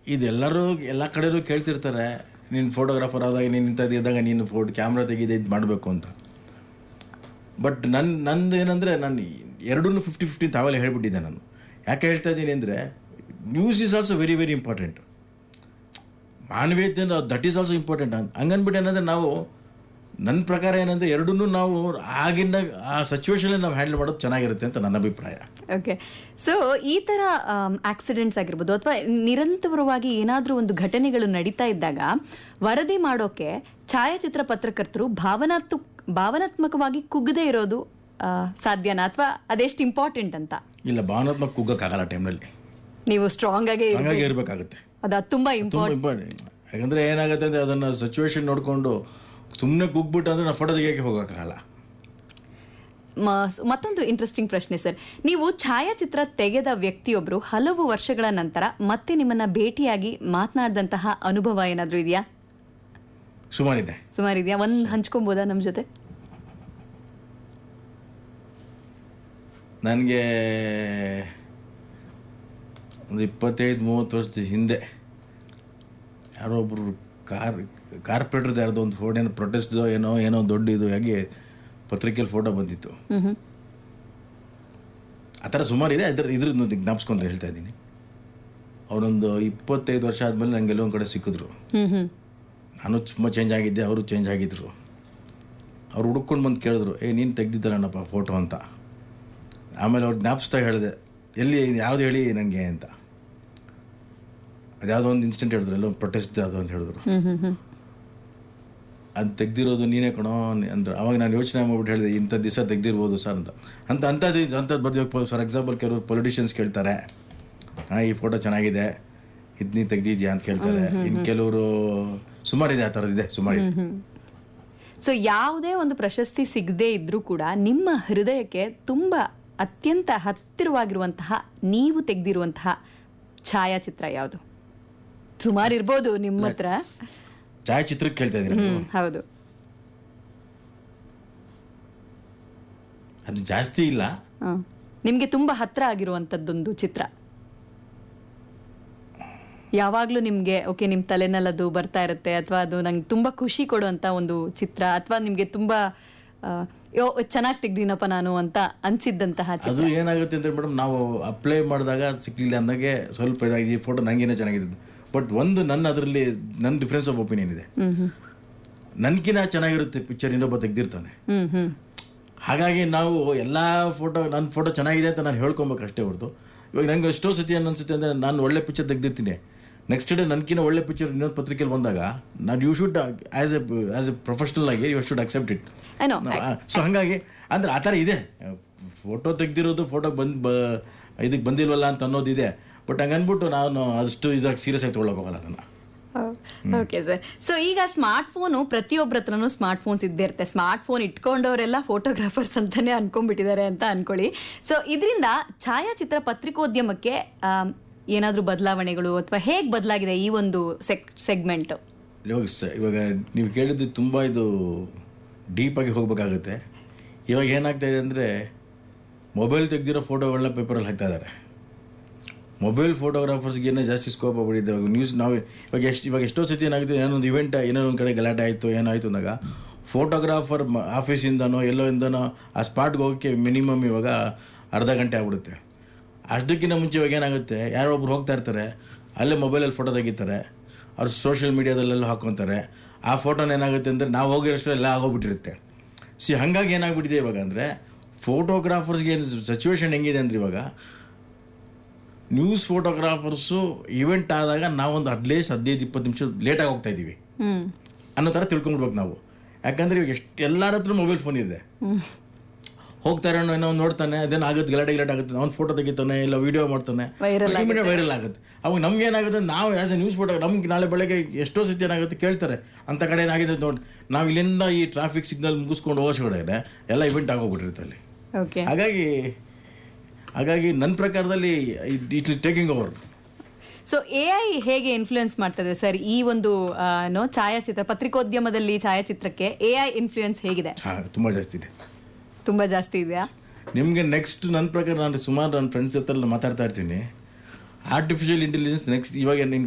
ಇದೆಲ್ಲರೂ ಎಲ್ಲ ಕಡೆಯೂ ಕೇಳ್ತಿರ್ತಾರೆ ನೀನು ಫೋಟೋಗ್ರಾಫರ್ ಆದಾಗ ನೀನು ಇಂಥದ್ದು ಇದ್ದಾಗ ನೀನು ಫೋಟೋ ಕ್ಯಾಮ್ರಾ ತೆಗೆದು ಇದು ಮಾಡಬೇಕು ಅಂತ ಬಟ್ ನನ್ನ ನಂದು ಏನಂದರೆ ನಾನು ಎರಡೂ ಫಿಫ್ಟಿ ಫಿಫ್ಟಿ ಅಂತ ಆವಾಗಲೇ ಹೇಳ್ಬಿಟ್ಟಿದ್ದೆ ನಾನು ಯಾಕೆ ಹೇಳ್ತಾ ಇದ್ದೀನಿ ಅಂದರೆ news is also very very important ಮಾನವೀಯತೆ ದಟ್ ಈಸ್ ಆಲ್ಸೋ ಇಂಪಾರ್ಟೆಂಟ್ ಹಂಗನ್ಬಿಟ್ಟು ಏನಂದರೆ ನಾವು ನನ್ನ ಪ್ರಕಾರ ಏನಂದರೆ ಎರಡೂ ನಾವು ಆಗಿನ ಆ ಸಿಚುವೇಶನಲ್ಲಿ ನಾವು ಹ್ಯಾಂಡಲ್ ಮಾಡೋದು ಚೆನ್ನಾಗಿರುತ್ತೆ ಅಂತ ನನ್ನ ಅಭಿಪ್ರಾಯ ಓಕೆ ಸೊ ಈ ಥರ ಆಕ್ಸಿಡೆಂಟ್ಸ್ ಆಗಿರ್ಬೋದು ಅಥವಾ ನಿರಂತರವಾಗಿ ಏನಾದರೂ ಒಂದು ಘಟನೆಗಳು ನಡೀತಾ ಇದ್ದಾಗ ವರದಿ ಮಾಡೋಕೆ ಛಾಯಾಚಿತ್ರ ಪತ್ರಕರ್ತರು ಭಾವನಾತ್ಮ ಭಾವನಾತ್ಮಕವಾಗಿ ಕುಗ್ಗದೇ ಇರೋದು ಆ, ಸಾಧ್ಯನಾ ಅಥವಾ ಅದೆಷ್ಟು ಇಂಪಾರ್ಟೆಂಟ್ ಅಂತ ಇಲ್ಲ ಭಾವನಾತ್ಮಕ ಕುಗ್ಗಕ್ಕಾಗಲ್ಲ ಟೈಮ್ನಲ್ಲಿ ನೀವು ಸ್ಟ್ರಾಂಗ್ ಆಗಿ ಹಂಗಾಗಿ ಇರಬೇಕಾಗುತ್ತೆ ಅದು ತುಂಬಾ ತುಂಬ ಇಂಪಾರ್ಟೆಂಟ್ ಇಂಪಾರ್ಟೆಂಟ್ ಯಾಕಂದರೆ ಏನಾಗುತ್ತೆ ಅಂದರೆ ಅದನ್ನು ಸಿಚುವೇಶನ್ ನೋಡಿಕೊಂಡು ಸುಮ್ಮನೆ ಕುಗ್ಬಿಟ್ಟು ಅಂದರೆ ನಾವು ಫೋಟೋ ತೆಗಿಯೋಕ್ಕೆ ಹೋಗೋಕ್ಕಾಗಲ್ಲ ಮತ್ತೊಂದು ಇಂಟ್ರೆಸ್ಟಿಂಗ್ ಪ್ರಶ್ನೆ ಸರ್ ನೀವು ಛಾಯಾಚಿತ್ರ ತೆಗೆದ ವ್ಯಕ್ತಿಯೊಬ್ರು ಹಲವು ವರ್ಷಗಳ ನಂತರ ಮತ್ತೆ ನಿಮ್ಮನ್ನ ಭೇಟಿಯಾಗಿ ಮಾತನಾಡಿದಂತಹ ಅನುಭವ ಏನಾದರೂ ಇದೆಯಾ ಸುಮಾರಿದೆ ಸುಮಾರು ಇದೆಯಾ ಒಂದು ಹಂಚ್ಕೊಬೋದಾ ನಮ್ಮ ಜೊತೆ ನನಗೆ ಒಂದು ಇಪ್ಪತ್ತೈದು ಮೂವತ್ತು ವರ್ಷದ ಹಿಂದೆ ಯಾರೋ ಒಬ್ಬರು ಕಾರ್ ಕಾರ್ಪೊರೇಟ್ರದ್ದು ಯಾರ್ದೋ ಒಂದು ಫೋಟೋ ಏನೋ ಪ್ರೊಟೆಸ್ಟ್ದೋ ಏನೋ ಏನೋ ದೊಡ್ಡ ಇದು ಹಾಗೆ ಪತ್ರಿಕೆಯಲ್ಲಿ ಫೋಟೋ ಬಂದಿತ್ತು ಹ್ಮ್ ಹ್ಮ್ ಆ ಥರ ಸುಮಾರು ಇದೆ ಅದ್ರ ಇದ್ರದ್ದು ಜ್ಞಾಪಿಸ್ಕೊಂಡು ಹೇಳ್ತಾ ಇದ್ದೀನಿ ಅವರೊಂದು ಇಪ್ಪತ್ತೈದು ವರ್ಷ ಆದಮೇಲೆ ನನಗೆ ಎಲ್ಲೊಂದು ಕಡೆ ಸಿಕ್ಕಿದ್ರು ಹ್ಮ್ ಹ್ಮ್ ನಾನು ತುಂಬ ಚೇಂಜ್ ಆಗಿದ್ದೆ ಅವರು ಚೇಂಜ್ ಆಗಿದ್ದರು ಅವ್ರು ಹುಡುಕೊಂಡು ಬಂದು ಕೇಳಿದ್ರು ಏ ನೀನು ತೆಗ್ದಿದ್ದಲ್ಲಣ್ಣಪ್ಪ ಫೋಟೋ ಅಂತ ಆಮೇಲೆ ಅವ್ರು ಜ್ಞಾಪಿಸ್ತಾ ಹೇಳಿದೆ ಎಲ್ಲಿ ಯಾವ್ದು ಹೇಳಿ ನನಗೆ ಅಂತ ಅದ್ಯಾವುದೋ ಒಂದು ಇನ್ಸಿಡೆಂಟ್ ಹೇಳಿದ್ರು ಎಲ್ಲೋ ಪ್ರೊಟೆಸ್ಟ್ ಯಾವುದೋ ಅಂತ ಹೇಳಿದ್ರು ಹ್ಮ್ ಹ್ಮ್ ಹ್ಮ್ ಅದು ತೆಗ್ದಿರೋದು ನೀನೇ ಕಣೋ ಅಂದ್ರೆ ಅವಾಗ ನಾನು ಯೋಚನೆ ಮಾಡ್ಬಿಟ್ಟು ಹೇಳಿದೆ ಇಂಥ ದಿವಸ ತೆಗ್ದಿರ್ಬೋದು ಸರ್ ಅಂತ ಅಂತ ಅಂಥದ್ದು ಇದು ಅಂಥದ್ದು ಬರ್ದು ಫಾರ್ ಎಕ್ಸಾಂಪಲ್ ಕೆಲವರು ಪೊಲಿಟಿಷಿಯನ್ಸ್ ಕೇಳ್ತಾರೆ ಹಾಂ ಈ ಫೋಟೋ ಚೆನ್ನಾಗಿದೆ ಇದು ನೀ ತೆಗ್ದಿದ್ಯಾ ಅಂತ ಕೇಳ್ತಾರೆ ಇನ್ನು ಕೆಲವರು ಸುಮಾರಿದೆ ಆ ಥರದ್ದಿದೆ ಸುಮಾರಿದೆ ಸೊ ಯಾವುದೇ ಒಂದು ಪ್ರಶಸ್ತಿ ಸಿಗದೇ ಇದ್ರೂ ಕೂಡ ನಿಮ್ಮ ಹೃದಯಕ್ಕೆ ತುಂಬಾ ಅತ್ಯಂತ ಹತ್ತಿರವಾಗಿರುವಂತಹ ನೀವು ತೆಗೆದಿರುವಂತಹ ಛಾಯಾಚಿತ್ರ ಯಾವುದು ಸುಮಾರು ಇರ್ಬೋದು ನಿಮ್ಮ ಹತ್ರ ಛಾಯಾಚಿತ್ರಕ್ಕೆ ಕೇಳ್ತಾ ಇದ್ದೀನಿ ಹ್ಮ್ ಹೌದು ಅದು ಜಾಸ್ತಿ ಇಲ್ಲ ಹ್ಮ್. ನಿಮ್ಗೆ ತುಂಬಾ ಹತ್ರ ಆಗಿರುವಂತದ್ದೊಂದು ಚಿತ್ರ ಯಾವಾಗ್ಲೂ ನಿಮ್ಗೆ ಓಕೆ ನಿಮ್ ತಲೆನಲ್ಲಿ ಅದು ಬರ್ತಾ ಇರುತ್ತೆ ಅಥವಾ ಅದು ನಂಗೆ ತುಂಬಾ ಖುಷಿ ಕೊಡುವಂತ ಒಂದು ಚಿತ್ರ ಅಥವಾ ನಿಮ್ಗೆ ತುಂಬಾ ಆ, ಯೋ ಚೆನ್ನಾಗಿ ತೆಗ್ದಿನಪ್ಪ ನಾನು ಅಂತ ಅನ್ಸಿದ್ದಂತಹ ಚಿತ್ರ ಅದು ಏನಾಗುತ್ತೆ ಅಂದ್ರೆ ಮೇಡಮ್ ನಾವು ಅಪ್ಲೈ ಮಾಡಿದಾಗ ಸಿಕ್ಲಿಲ್ಲ ಅಂದಾಗೆ ಸ್ವಲ್ಪ ಇದಾಗಿದೆ ಈ ಫೋಟೋ ನನಗೇನೆ ಚೆನ್ನಾಗಿದೆ ಬಟ್ ಒಂದು ನನ್ನ ಅದರಲ್ಲಿ ನನ್ನ ಡಿಫ್ರೆನ್ಸ್ ಆಫ್ ಒಪಿನಿಯನ್ ಇದೆ ಹ್ಮ್ ಹ್ಮ್ ನನ್ಕಿನ ಚೆನ್ನಾಗಿರುತ್ತೆ ಪಿಕ್ಚರ್ ಇನ್ನೊಬ್ಬ ತೆಗ್ದಿರ್ತಾನೆ ಹ್ಮ್ ಹ್ಮ್ ಹಾಗಾಗಿ ನಾವು ಎಲ್ಲ ಫೋಟೋ ನನ್ನ ಫೋಟೋ ಚೆನ್ನಾಗಿದೆ ಅಂತ ನಾನು ಹೇಳ್ಕೊಬೇಕು ಅಷ್ಟೇ ಹೊರತು ಇವಾಗ ನಂಗೆ ಎಷ್ಟೋ ಸತಿ ಏನು ಅನ್ಸುತ್ತೆ ಅಂದರೆ ನಾನು ಒಳ್ಳೆ ಪಿಕ್ಚರ್ ತೆಗ್ದಿರ್ತೀನಿ ನೆಕ್ಸ್ಟ್ ಡೇ ನನಗಿನ ಒಳ್ಳೆ ಪಿಕ್ಚರ್ ಇನ್ನೊಂದು ಪತ್ರಿಕೆಯಲ್ಲಿ ಬಂದಾಗ ನಾನು you should as a as a professional ಆಗಿ ಯು ಶುಡ್ ಅಕ್ಸೆಪ್ಟ್ ಇಟ್ ಏನೋ ಸೊ ಹಾಗಾಗಿ ಅಂದ್ರೆ ಆ ಥರ ಇದೆ ಫೋಟೋ ತೆಗ್ದಿರೋದು ಫೋಟೋ ಬಂದು ಬ ಇದಕ್ಕೆ ಬಂದಿಲ್ವಲ್ಲ ಅಂತ ಅನ್ನೋದಿದೆ ಬಟ್ ಹಂಗೆ ಅಂದ್ಬಿಟ್ಟು ನಾನು ಅಷ್ಟು ಇದಾಗಿ ಸೀರಿಯಸ್ ಆಗಿ ತೊಗೊಳಕ್ ಹೋಗಲ್ಲ ಅದನ್ನು ಓಕೆ ಸರ್ ಸೊ ಈಗ ಸ್ಮಾರ್ಟ್ ಫೋನು ಪ್ರತಿಯೊಬ್ಬರ ಹತ್ರನೂ ಸ್ಮಾರ್ಟ್ ಫೋನ್ಸ್ ಇದ್ದೇ ಇರುತ್ತೆ ಸ್ಮಾರ್ಟ್ ಫೋನ್ ಇಟ್ಕೊಂಡವರೆಲ್ಲ ಫೋಟೋಗ್ರಾಫರ್ಸ್ ಅಂತಾನೆ ಅನ್ಕೊಂಡ್ಬಿಟ್ಟಿದ್ದಾರೆ ಅಂತ ಅನ್ಕೊಳ್ಳಿ ಸೊ ಇದರಿಂದ ಛಾಯಾಚಿತ್ರ ಪತ್ರಿಕೋದ್ಯಮಕ್ಕೆ ಆಮ್, ಏನಾದ್ರೂ ಬದಲಾವಣೆಗಳು ಅಥವಾ ಹೇಗ್ ಬದಲಾಗಿದೆ ಈ ಒಂದು ಸೆಕ್ ಸೆಗ್ಮೆಂಟ್ ಇವಾಗ ಸ ಇವಾಗ ನೀವು ಕೇಳಿದ್ದು ತುಂಬ ಇದು ಡೀಪಾಗಿ ಹೋಗಬೇಕಾಗುತ್ತೆ ಇವಾಗ ಏನಾಗ್ತಾ ಇದೆ ಅಂದರೆ ಮೊಬೈಲ್ ತೆಗ್ದಿರೋ ಫೋಟೋಗಳನ್ನ ಪೇಪರಲ್ಲಿ ಹಾಕ್ತಾ ಇದ್ದಾರೆ ಮೊಬೈಲ್ ಫೋಟೋಗ್ರಾಫರ್ಸ್ಗೇನೆ ಜಾಸ್ತಿ ಸ್ಕೋಪ್ ಆಗ್ಬಿಟ್ಟಿದೆ ಇವಾಗ ನ್ಯೂಸ್ ನಾವು ಇವಾಗ ಎಷ್ಟು ಇವಾಗ ಎಷ್ಟೋ ಸತಿ ಏನಾಗುತ್ತೆ ಏನೋ ಒಂದು ಇವೆಂಟ್ ಏನೋ ಒಂದು ಕಡೆ ಗಲಾಟೆ ಆಯಿತು ಏನೋ ಆಯಿತು ಅಂದಾಗ ಫೋಟೋಗ್ರಾಫರ್ ಆಫೀಸಿಂದನೋ ಎಲ್ಲೋ ಇಂದನೋ ಆ ಸ್ಪಾಟ್ಗೆ ಹೋಗೋಕ್ಕೆ ಮಿನಿಮಮ್ ಇವಾಗ ಅರ್ಧ ಗಂಟೆ ಆಗ್ಬಿಡುತ್ತೆ ಅಷ್ಟಕ್ಕಿಂತ ಮುಂಚೆ ಇವಾಗ ಏನಾಗುತ್ತೆ ಯಾರೋ ಒಬ್ರು ಹೋಗ್ತಾ ಇರ್ತಾರೆ ಅಲ್ಲೇ ಮೊಬೈಲಲ್ಲಿ ಫೋಟೋ ತೆಗಿತಾರೆ ಅವ್ರು ಸೋಷಿಯಲ್ ಮೀಡಿಯಾದಲ್ಲೆಲ್ಲ ಹಾಕ್ಕೊತಾರೆ ಆ ಫೋಟೋನ ಏನಾಗುತ್ತೆ ಅಂದರೆ ನಾವು ಹೋಗಿರೋಷ್ಟು ಎಲ್ಲ ಆಗೋಗ್ಬಿಟ್ಟಿರುತ್ತೆ ಸಿ ಹಾಗಾಗಿ ಏನಾಗ್ಬಿಟ್ಟಿದೆ ಇವಾಗ ಅಂದರೆ ಫೋಟೋಗ್ರಾಫರ್ಸ್ಗೆ ಏನು ಸಿಚುವೇಶನ್ ಹೆಂಗಿದೆ ಅಂದ್ರೆ ಇವಾಗ ನ್ಯೂಸ್ ಫೋಟೋಗ್ರಾಫರ್ಸು ಇವೆಂಟ್ ಆದಾಗ ನಾವೊಂದು ಅಟ್ಲೀಸ್ಟ್ ಹದಿನೈದು ಇಪ್ಪತ್ತು ನಿಮಿಷ ಲೇಟಾಗಿ ಹೋಗ್ತಾ ಇದ್ದೀವಿ ಹ್ಮ್ ಅನ್ನೋ ಥರ ತಿಳ್ಕೊಂಡ್ಬಿಡ್ಬೇಕು ನಾವು ಯಾಕಂದ್ರೆ ಇವಾಗ ಎಷ್ಟು ಎಲ್ಲರ ಹತ್ರ ಮೊಬೈಲ್ ಫೋನ್ ಇದೆ ಹೋಗ್ತಾರೆ ಏನೋ ಒಂದು ನೋಡ್ತಾನೆ ಅದೇನು ಆಗುತ್ತೆ ಗಲಾಟೆ ಗಲಾಟೆ ಆಗುತ್ತೆ ಅವ್ನು ಫೋಟೋ ತೆಗಿತಾನೆ ಇಲ್ಲ ವಿಡಿಯೋ ಮಾಡ್ತಾನೆ Viral ವೈರಲ್ ಆಗುತ್ತೆ ಅವಾಗ ನಮ್ಗೆ ಏನಾಗುತ್ತೆ ನಾವು ಆ್ಯಸ್ ಎ ನ್ಯೂಸ್ ಫೋಟೋ ನಮ್ಗೆ ನಾಳೆ ಬೆಳಗ್ಗೆ ಎಷ್ಟೋ ಸತಿ ಏನಾಗುತ್ತೆ ಕೇಳ್ತಾರೆ ಅಂತ ಕಡೆ ಏನಾಗಿದೆ ನೋಡಿ ನಾವು ಇಲ್ಲಿಂದ ಈ ಟ್ರಾಫಿಕ್ ಸಿಗ್ನಲ್ ಮುಗಿಸ್ಕೊಂಡು ಹೋಗೋಷ್ಟೊಳಗಡೆ ಎಲ್ಲ ಇವೆಂಟ್ ಆಗೋಗ್ಬಿಟ್ಟಿರುತ್ತೆ ಅಲ್ಲಿ ಓಕೆ ಹಾಗಾಗಿ ಹಾಗಾಗಿ ನನ್ನ ಪ್ರಕಾರದಲ್ಲಿ it is taking over so A I ಹೇಗೆ ಇನ್ಫ್ಲೂಯೆನ್ಸ್ ಮಾಡ್ತದೆ ಸರ್ ಈ ಒಂದು ಆ, ಏನೋ ಛಾಯಾಚಿತ್ರ ಪತ್ರಿಕೋದ್ಯಮದಲ್ಲಿ ಛಾಯಾಚಿತ್ರಕ್ಕೆ ಎ ಐ ಇನ್ಫ್ಲೂಯೆನ್ಸ್ ಹೇಗಿದೆ ಹಾಂ ತುಂಬ ಜಾಸ್ತಿ ಇದೆ ತುಂಬಾ ಜಾಸ್ತಿ ಇದೆಯಾ ನಿಮಗೆ ನೆಕ್ಸ್ಟ್ ನನ್ನ ಪ್ರಕಾರ ನಾನು ಸುಮಾರು ನನ್ನ ಫ್ರೆಂಡ್ಸ್ ಹತ್ರ ಎಲ್ಲ ಮಾತಾಡ್ತಾ ಇರ್ತೀನಿ ಆರ್ಟಿಫಿಷಿಯಲ್ ಇಂಟೆಲಿಜೆನ್ಸ್ ನೆಕ್ಸ್ಟ್ ಇವಾಗ